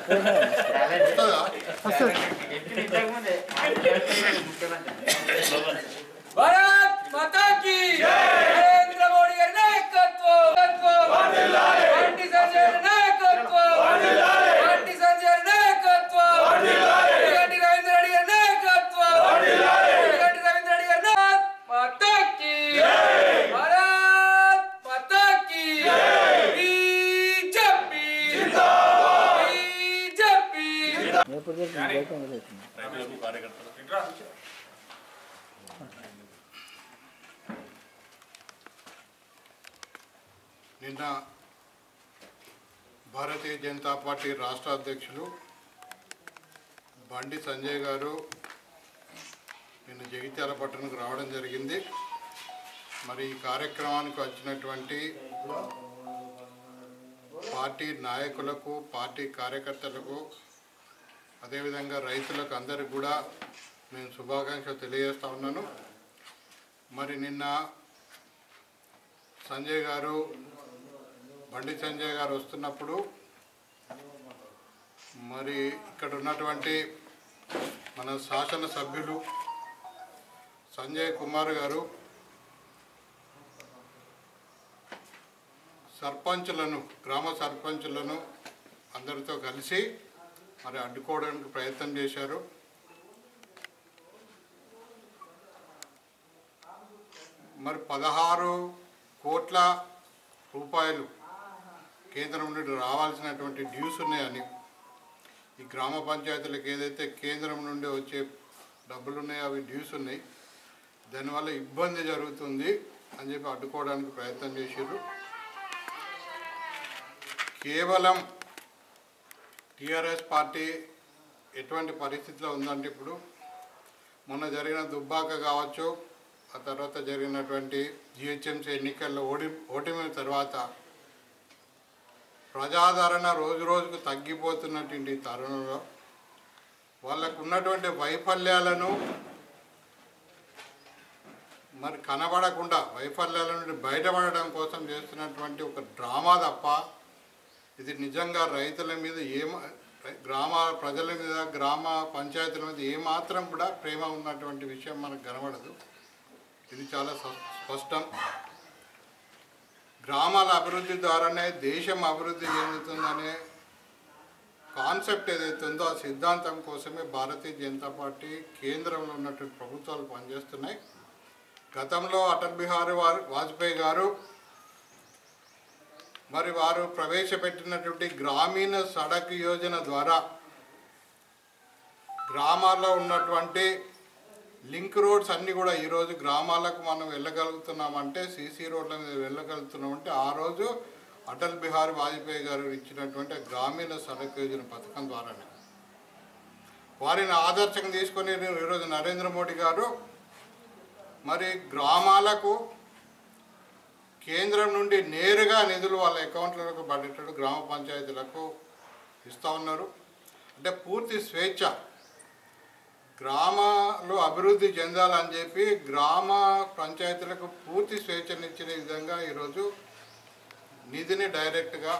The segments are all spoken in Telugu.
భారత్ మాతా కీ నరేంద్ర మోడీ గారి నాయకత్వం బండి సంజయ్ గారి నాయకత్వం బండి సంజయ్ గారి నాయకత్వం గంటి రవీంద్ర రెడ్డి గారి నాయకత్వం గంటి రవీంద్ర రెడ్డి గారి నాయకత్వం. మాతా కీ భారత్ మాతా కీ బీజేపీ బీజేపీ రైతులకు కార్యకర్తలు నిన్న భారతీయ జనతా పార్టీ రాష్ట్ర అధ్యక్షులు బండి సంజయ్ గారు నిన్న జగిత్యాల పట్టణంకు రావడం జరిగింది మరి ఈ కార్యక్రమానికి వచ్చినటువంటి పార్టీ నాయకులకు పార్టీ కార్యకర్తలకు అదేవిధంగా రైతులకు అందరికి కూడా నేను శుభాకాంక్షలు తెలియజేస్తా ఉన్నాను మరి నిన్న సంజయ్ గారు బండి సంజయ్ గారు వస్తున్నప్పుడు మరి ఇక్కడ ఉన్నటువంటి మన శాసనసభ్యులు సంజయ్ కుమార్ గారు సర్పంచులను గ్రామ సర్పంచులను అందరితో కలిసి మరి అడ్డుకోవడానికి ప్రయత్నం చేశారు మరి పదహారు కోట్ల రూపాయలు కేంద్రం నుండి రావాల్సినటువంటి డ్యూస్ ఉన్నాయని ఈ గ్రామ పంచాయతీలకు ఏదైతే కేంద్రం నుండి వచ్చే డబ్బులు ఉన్నాయో అవి డ్యూస్ ఉన్నాయి దానివల్ల ఇబ్బంది జరుగుతుంది అని చెప్పి అడ్డుకోవడానికి ప్రయత్నం చేశారు కేవలం టీఆర్ఎస్ పార్టీ ఎటువంటి పరిస్థితిలో ఉందంటే ఇప్పుడు మొన్న జరిగిన దుబ్బాక కావచ్చు ఆ తర్వాత జరిగినటువంటి జిహెచ్ఎంసీ ఎన్నికల్లో ఓడి ఓటమి తర్వాత ప్రజాదరణ రోజు రోజుకు తగ్గిపోతున్నటువంటి ఈ తరుణంలో వాళ్ళకు ఉన్నటువంటి వైఫల్యాలను మరి కనబడకుండా వైఫల్యాల నుండి బయటపడడం కోసం చేస్తున్నటువంటి ఒక డ్రామా తప్ప ఇది నిజంగా రైతుల మీద ఏమ గ్రామ ప్రజల మీద గ్రామ పంచాయతీల మీద ఏమాత్రం కూడా ప్రేమ ఉన్నటువంటి విషయం మనకు కనబడదు ఇది చాలా స్ప- స్పష్టం గ్రామాల అభివృద్ధి ద్వారానే దేశం అభివృద్ధి చెందుతుందనే కాన్సెప్ట్ ఏదైతే ఉందో ఆ సిద్ధాంతం కోసమే భారతీయ జనతా పార్టీ కేంద్రంలో ఉన్నటువంటి ప్రభుత్వాలు పనిచేస్తున్నాయి గతంలో అటల్ బిహారీ వారు వాజ్పేయి గారు మరి వారు ప్రవేశపెట్టినటువంటి గ్రామీణ సడక్ యోజన ద్వారా గ్రామాల్లో ఉన్నటువంటి లింక్ రోడ్స్ అన్నీ కూడా ఈరోజు గ్రామాలకు మనం వెళ్ళగలుగుతున్నామంటే సీసీ రోడ్ల మీద వెళ్ళగలుగుతున్నామంటే ఆ రోజు అటల్ బిహారీ వాజ్పేయి గారు ఇచ్చినటువంటి గ్రామీణ సడక్ యోజన పథకం ద్వారానే వారిని ఆదర్శంగా తీసుకొని ఈరోజు నరేంద్ర మోడీ గారు మరి గ్రామాలకు కేంద్రం నుండి నేరుగా నిధులు వాళ్ళ అకౌంట్లకు పడేటట్టు గ్రామ పంచాయతీలకు ఇస్తూ ఉన్నారు అంటే పూర్తి స్వేచ్ఛ గ్రామాలు అభివృద్ధి చెందాలని చెప్పి గ్రామ పంచాయతీలకు పూర్తి స్వేచ్ఛనిచ్చిన విధంగా ఈరోజు నిధిని డైరెక్ట్గా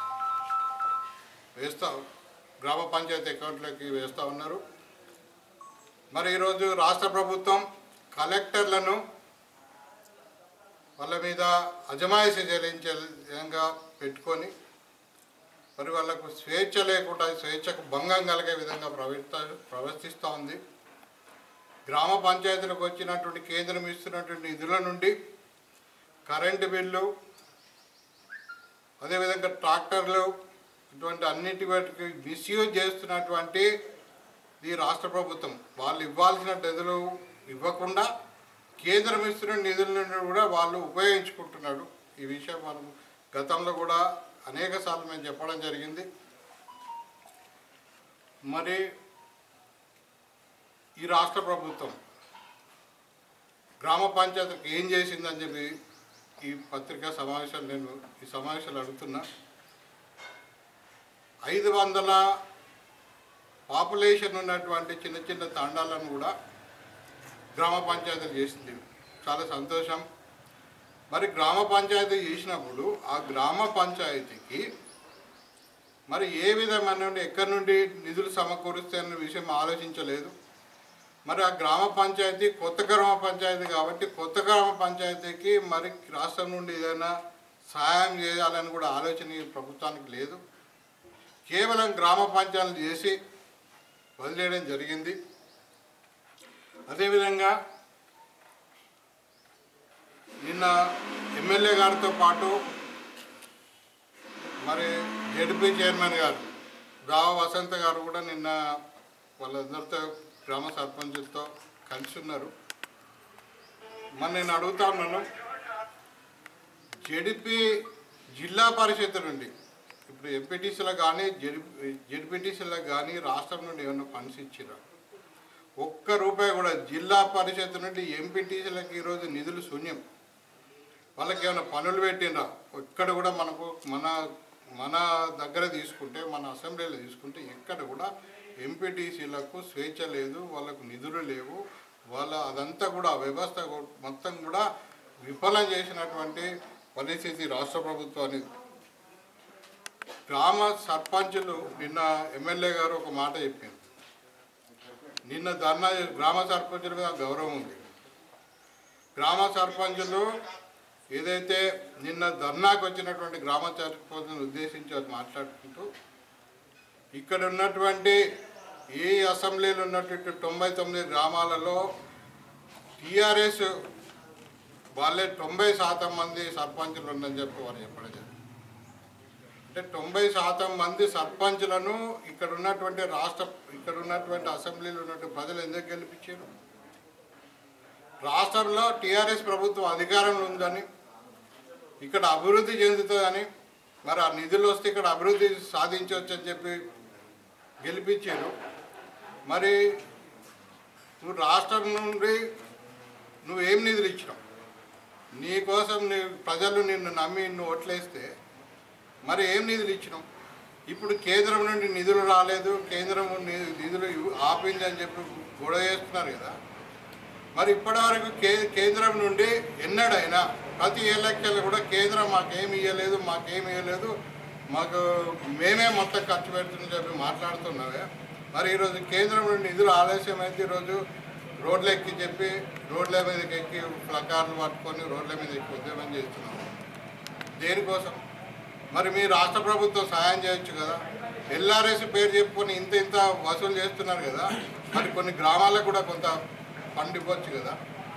వేస్తా గ్రామ పంచాయతీ అకౌంట్లోకి వేస్తూ ఉన్నారు మరి ఈరోజు రాష్ట్ర ప్రభుత్వం కలెక్టర్లను వాళ్ళ మీద అజమాయిషి చెల్లించే విధంగా పెట్టుకొని మరి వాళ్ళకు స్వేచ్ఛ లేకుండా స్వేచ్ఛకు భంగం కలిగే విధంగా ప్రవర్త ప్రవర్తిస్తూ ఉంది గ్రామ పంచాయతీలకు వచ్చినటువంటి కేంద్రం ఇస్తున్నటువంటి నిధుల నుండి కరెంటు బిల్లు అదేవిధంగా ట్రాక్టర్లు ఇటువంటి అన్నిటి వాటికి మిస్యూజ్ చేస్తున్నటువంటి ఈ రాష్ట్ర ప్రభుత్వం వాళ్ళు ఇవ్వాల్సిన నిధులు ఇవ్వకుండా కేంద్రం ఇస్తున్న నిధుల నుండి కూడా వాళ్ళు ఉపయోగించుకుంటున్నాడు ఈ విషయం మనం గతంలో కూడా అనేక సార్లు మేము చెప్పడం జరిగింది మరి ఈ రాష్ట్ర ప్రభుత్వం గ్రామ పంచాయతీకి ఏం చేసిందని చెప్పి ఈ పత్రికా సమావేశాలు నేను ఈ సమావేశాలు అడుగుతున్నా ఐదు వందల పాపులేషన్ ఉన్నటువంటి చిన్న చిన్న తండాలను కూడా గ్రామ పంచాయతీలు చేసింది చాలా సంతోషం మరి గ్రామ పంచాయతీ చేసినప్పుడు ఆ గ్రామ పంచాయతీకి మరి ఏ విధమైన నుండి ఎక్కడి నుండి నిధులు సమకూరుస్తే అనే విషయం ఆలోచించలేదు మరి ఆ గ్రామ పంచాయతీ కొత్త గ్రామ పంచాయతీ కాబట్టి కొత్త గ్రామ పంచాయతీకి మరి రాష్ట్రం నుండి ఏదైనా సహాయం చేయాలని కూడా ఆలోచన ఈ ప్రభుత్వానికి లేదు కేవలం గ్రామ పంచాయతీలు చేసి వదిలేయడం జరిగింది అదేవిధంగా నిన్న ఎమ్మెల్యే గారితో పాటు మరి జడ్పీ చైర్మన్ గారు రావ వసంత గారు కూడా నిన్న వాళ్ళందరితో గ్రామ సర్పంచులతో కలిసి ఉన్నారు మరి నేను అడుగుతా ఉన్నాను జడిపి జిల్లా పరిషత్ నుండి ఇప్పుడు ఎంపీటీసీలకు కానీ జడి జడ్పీటీసీలకు కానీ రాష్ట్రం నుండి ఏమైనా ఫండ్స్ ఇచ్చిరా ఒక్క రూపాయి కూడా జిల్లా పరిషత్ నుండి ఎంపీటీసీలకు ఈరోజు నిధులు శూన్యం వాళ్ళకి ఏమైనా పనులు పెట్టినరా ఎక్కడ కూడా మనకు మన మన దగ్గర తీసుకుంటే మన అసెంబ్లీలో తీసుకుంటే ఎక్కడ కూడా ఎంపీటీసీలకు స్వేచ్ఛ లేదు వాళ్ళకు నిధులు లేవు వాళ్ళ అదంతా కూడా ఆ వ్యవస్థ గు- మొత్తం కూడా విఫలం చేసినటువంటి పరిస్థితి రాష్ట్ర ప్రభుత్వాన్ని గ్రామ సర్పంచులు నిన్న ఎమ్మెల్యే గారు ఒక మాట చెప్పింది నిన్న ధర్నా గ్రామ సర్పంచుల మీద గౌరవం ఉంది గ్రామ సర్పంచులు ఏదైతే నిన్న ధర్నాకు వచ్చినటువంటి గ్రామ సర్పంచులను ఉద్దేశించి వారు మాట్లాడుకుంటూ ఇక్కడ ఉన్నటువంటి ఈ అసెంబ్లీలో ఉన్నటువంటి తొంభై తొమ్మిది గ్రామాలలో టీఆర్ఎస్ వాళ్ళే తొంభై శాతం మంది సర్పంచులు ఉందని చెప్పి వారు చెప్పడం జరిగింది అంటే తొంభై శాతం మంది సర్పంచులను ఇక్కడ ఉన్నటువంటి రాష్ట్ర ఇక్కడ ఉన్నటువంటి అసెంబ్లీలో ఉన్నటువంటి ప్రజలు ఎందుకు గెలిపించారు రాష్ట్రంలో టీఆర్ఎస్ ప్రభుత్వం అధికారంలో ఉందని ఇక్కడ అభివృద్ధి చెందుతుందని మరి ఆ నిధులు వస్తే ఇక్కడ అభివృద్ధి సాధించవచ్చు అని చెప్పి గెలిపించారు మరి నువ్వు రాష్ట్రం నుండి నువ్వేం నిధులు ఇచ్చినావు నీ కోసం నీ ప్రజలు నిన్ను నమ్మి నువ్వు ఓట్లేస్తే మరి ఏం నిధులు ఇచ్చినాం ఇప్పుడు కేంద్రం నుండి నిధులు రాలేదు కేంద్రం ని- నిధులు ఇవ్వ- ఆపింది అని చెప్పి గొడవ చేస్తున్నారు కదా మరి ఇప్పటివరకు కే కేంద్రం నుండి ఎన్నడైనా ప్రతి ఎలక్షన్లు కూడా కేంద్రం మాకేమి ఇవ్వలేదు మాకేమి ఇవ్వలేదు మాకు మేమే మొత్తం ఖర్చు పెడుతుందని చెప్పి మాట్లాడుతున్నావే మరి ఈరోజు కేంద్రం నుండి నిధులు ఆలస్యం అయితే ఈరోజు రోడ్లు ఎక్కి చెప్పి రోడ్ల మీదకి ఎక్కి ప్లకార్లు పట్టుకొని రోడ్ల మీద ఎక్కి ఉద్యమం చేస్తున్నాం దేనికోసం మరి మీ రాష్ట్ర ప్రభుత్వం సహాయం చేయొచ్చు కదా ఎల్ఆర్ఎస్ పేరు చెప్పుకొని ఇంత ఇంత వసూలు చేస్తున్నారు కదా మరి కొన్ని గ్రామాలకు కూడా కొంత ఫండ్ ఇవ్వచ్చు కదా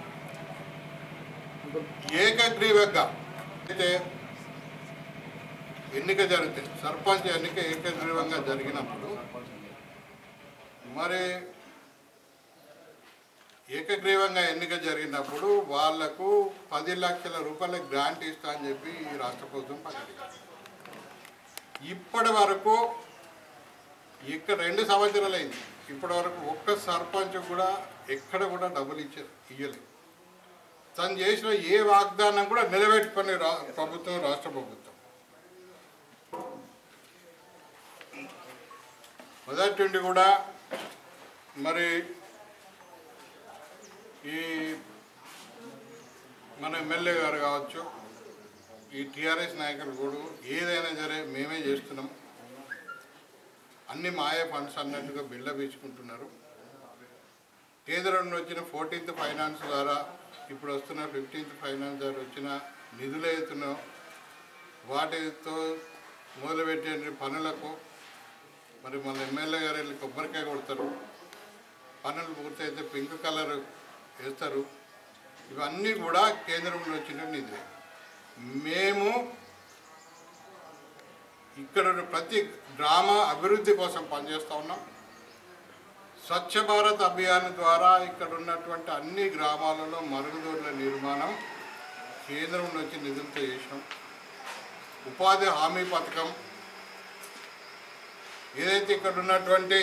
ఏకగ్రీవంగా అయితే ఎన్నిక జరిగితే సర్పంచ్ ఎన్నిక ఏకగ్రీవంగా జరిగినప్పుడు మరి ఏకగ్రీవంగా ఎన్నిక జరిగినప్పుడు వాళ్లకు పది లక్షల రూపాయల గ్రాంట్ ఇస్తా అని చెప్పి ఈ రాష్ట్ర ప్రభుత్వం ప్రకటించింది ఇప్పటి వరకు ఇక్కడ రెండు సంవత్సరాలు అయింది ఇప్పటి వరకు ఒక్క సర్పంచ్ కూడా ఎక్కడ కూడా డబ్బులు ఇచ్చే ఇయ్యలేదు తను చేసిన ఏ వాగ్దానం కూడా నిలబెట్టుకునే రా ప్రభుత్వం రాష్ట్ర ప్రభుత్వం మొదటి నుండి కూడా మరి ఈ మన ఎమ్మెల్యే గారు కావచ్చు ఈ టీఆర్ఎస్ నాయకులు కూడా ఏదైనా సరే మేమే చేస్తున్నాం అన్ని మాయే ఫండ్స్ అన్నట్టుగా బిల్డప్ ఇచ్చుకుంటున్నారు కేంద్రం నుండి వచ్చిన ఫోర్టీన్త్ ఫైనాన్స్ ద్వారా ఇప్పుడు వస్తున్న ఫిఫ్టీన్త్ ఫైనాన్స్ ద్వారా వచ్చిన నిధులు అవుతున్నాయో వాటితో మొదలుపెట్టే పనులకు మరి మన ఎమ్మెల్యే గారు వెళ్ళి కొబ్బరికాయ కొడతారు పనులు పూర్తయితే పింక్ కలర్ వేస్తారు ఇవన్నీ కూడా కేంద్రం నుండి వచ్చిన నిధులే మేము ఇక్కడ ఉన్న ప్రతి గ్రామ అభివృద్ధి కోసం పనిచేస్తూ ఉన్నాం స్వచ్ఛ భారత్ అభియాన్ ద్వారా ఇక్కడ ఉన్నటువంటి అన్ని గ్రామాలలో మరుగుదొడ్ల నిర్మాణం కేంద్రం నుంచి నిధులతో చేసినాం ఉపాధి హామీ పథకం ఏదైతే ఇక్కడ ఉన్నటువంటి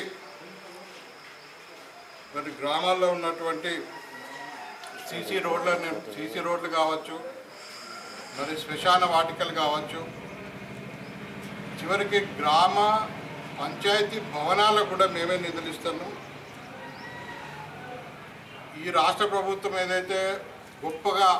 మరి గ్రామాల్లో ఉన్నటువంటి సీసీ రోడ్ల సీసీ రోడ్లు కావచ్చు మరి శ్మశాన వాటికలు కావచ్చు చివరికి గ్రామ పంచాయతీ భవనాలకు కూడా మేమే నిధులు ఇస్తున్నాం ఈ రాష్ట్ర ప్రభుత్వం ఏదైతే గొప్పగా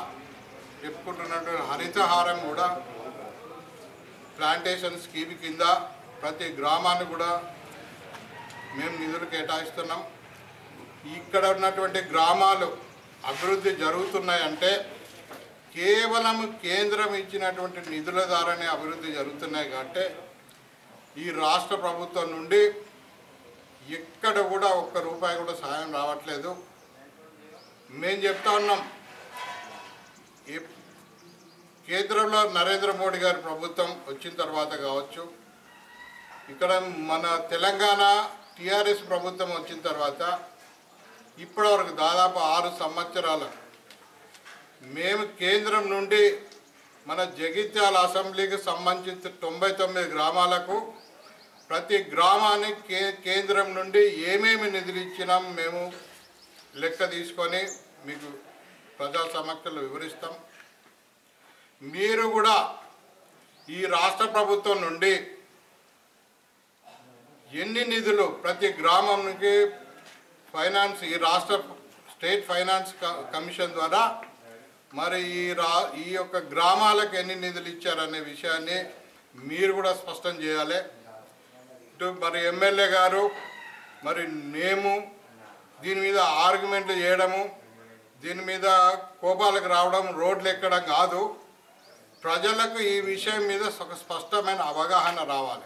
చెప్పుకుంటున్నట్టు హరితహారం కూడా ప్లాంటేషన్ స్కీమ్ కింద ప్రతి గ్రామాన్ని కూడా మేము నిధులు కేటాయిస్తున్నాం ఇక్కడ ఉన్నటువంటి గ్రామాలు అభివృద్ధి జరుగుతున్నాయంటే కేవలం కేంద్రం ఇచ్చినటువంటి నిధుల ద్వారానే అభివృద్ధి జరుగుతున్నాయి కాబట్టి ఈ రాష్ట్ర ప్రభుత్వం నుండి ఎక్కడ కూడా ఒక్క రూపాయి కూడా సాయం రావట్లేదు మేము చెప్తా ఉన్నాం ఈ కేంద్రంలో నరేంద్ర మోడీ గారి ప్రభుత్వం వచ్చిన తర్వాత కావచ్చు ఇక్కడ మన తెలంగాణ టిఆర్ఎస్ ప్రభుత్వం వచ్చిన తర్వాత ఇప్పటివరకు దాదాపు ఆరు సంవత్సరాల మేము కేంద్రం నుండి మన జగిత్యాల అసెంబ్లీకి సంబంధించిన తొంభై తొమ్మిది గ్రామాలకు ప్రతి గ్రామానికి కే కేంద్రం నుండి ఏమేమి నిధులు ఇచ్చినాం మేము లెక్క తీసుకొని మీకు ప్రజా సమక్షంలో వివరిస్తాం మీరు కూడా ఈ రాష్ట్ర ప్రభుత్వం నుండి ఎన్ని నిధులు ప్రతి గ్రామంకి ఫైనాన్స్ ఈ రాష్ట్ర స్టేట్ ఫైనాన్స్ క- కమిషన్ ద్వారా మరి ఈ రా ఈ యొక్క గ్రామాలకు ఎన్ని నిధులు ఇచ్చారనే విషయాన్ని మీరు కూడా స్పష్టం చేయాలి ఇటు మరి ఎమ్మెల్యే గారు మరి మేము దీని మీద ఆర్గ్యుమెంట్లు చేయడము దీని మీద కోపాలకు రావడం రోడ్లు ఎక్కడం కాదు ప్రజలకు ఈ విషయం మీద ఒక స్పష్టమైన అవగాహన రావాలి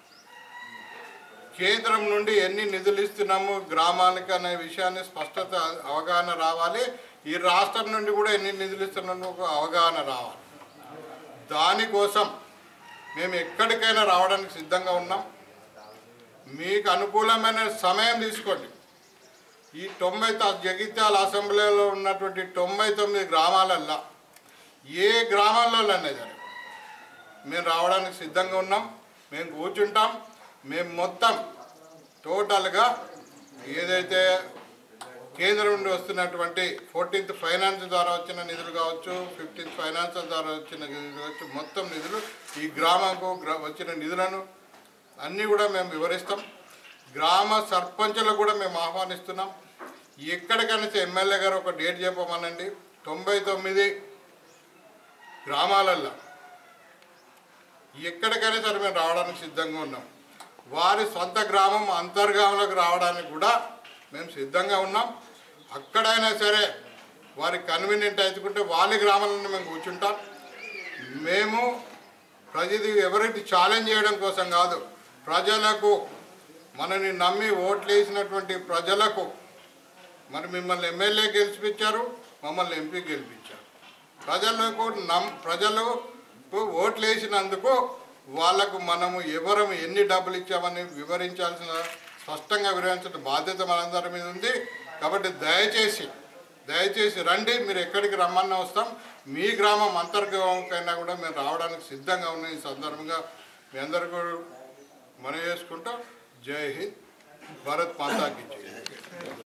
కేంద్రం నుండి ఎన్ని నిధులు ఇస్తున్నాము గ్రామానికి అనే విషయాన్ని స్పష్టత అవగాహన రావాలి ఈ రాష్ట్రం నుండి కూడా ఎన్ని నిధులు ఇస్తున్నాము ఒక అవగాహన రావాలి దానికోసం మేము ఎక్కడికైనా రావడానికి సిద్ధంగా ఉన్నాం మీకు అనుకూలమైన సమయం తీసుకోండి ఈ తొంభై త- జగిత్యాల అసెంబ్లీలో ఉన్నటువంటి తొంభై తొమ్మిది గ్రామాలల్లో ఏ గ్రామాల్లోనే సరే మేము రావడానికి సిద్ధంగా ఉన్నాం మేము కూర్చుంటాం మేము మొత్తం టోటల్గా ఏదైతే కేంద్రం నుండి వస్తున్నటువంటి ఫోర్టీన్త్ ఫైనాన్స్ ద్వారా వచ్చిన నిధులు కావచ్చు ఫిఫ్టీన్త్ ఫైనాన్స్ ద్వారా వచ్చిన నిధులు కావచ్చు మొత్తం నిధులు ఈ గ్రామంకు గ్రా వచ్చిన నిధులను అన్నీ కూడా మేము వివరిస్తాం గ్రామ సర్పంచులకు కూడా మేము ఆహ్వానిస్తున్నాం ఎక్కడికైనా ఎమ్మెల్యే గారు ఒక డేట్ చెప్పమనండి తొంభై తొమ్మిది గ్రామాలల్లో ఎక్కడికైనా సరే మేము రావడానికి సిద్ధంగా ఉన్నాం వారి సొంత గ్రామం అంతర్గ్రామంలోకి రావడానికి కూడా మేము సిద్ధంగా ఉన్నాం అక్కడైనా సరే వారికి కన్వీనియంట్ అవుతుంటే వాళ్ళ గ్రామాలను మేము కూర్చుంటాం మేము ప్రతిదీ ఎవరికి ఛాలెంజ్ చేయడం కోసం కాదు ప్రజలకు మనని నమ్మి ఓట్లు వేసినటువంటి ప్రజలకు మరి మిమ్మల్ని ఎమ్మెల్యే గెలిపించారు మమ్మల్ని ఎంపీ గెలిపించారు ప్రజలకు నమ్ ప్రజలకు ఓట్లు వేసినందుకు వాళ్లకు మనము ఎవరు ఎన్ని డబ్బులు ఇచ్చామని వివరించాల్సిన స్పష్టంగా వివరించిన బాధ్యత మనందరి మీద ఉంది కాబట్టి దయచేసి దయచేసి రండి మీరు ఎక్కడికి రమ్మన్నా వస్తాం మీ గ్రామం అంతర్గ్రామంకైనా కూడా మేము రావడానికి సిద్ధంగా ఉన్న ఈ సందర్భంగా మీ అందరికీ మనం చేసుకుంటాం జై హింద్ భారత్ మాతాకి జై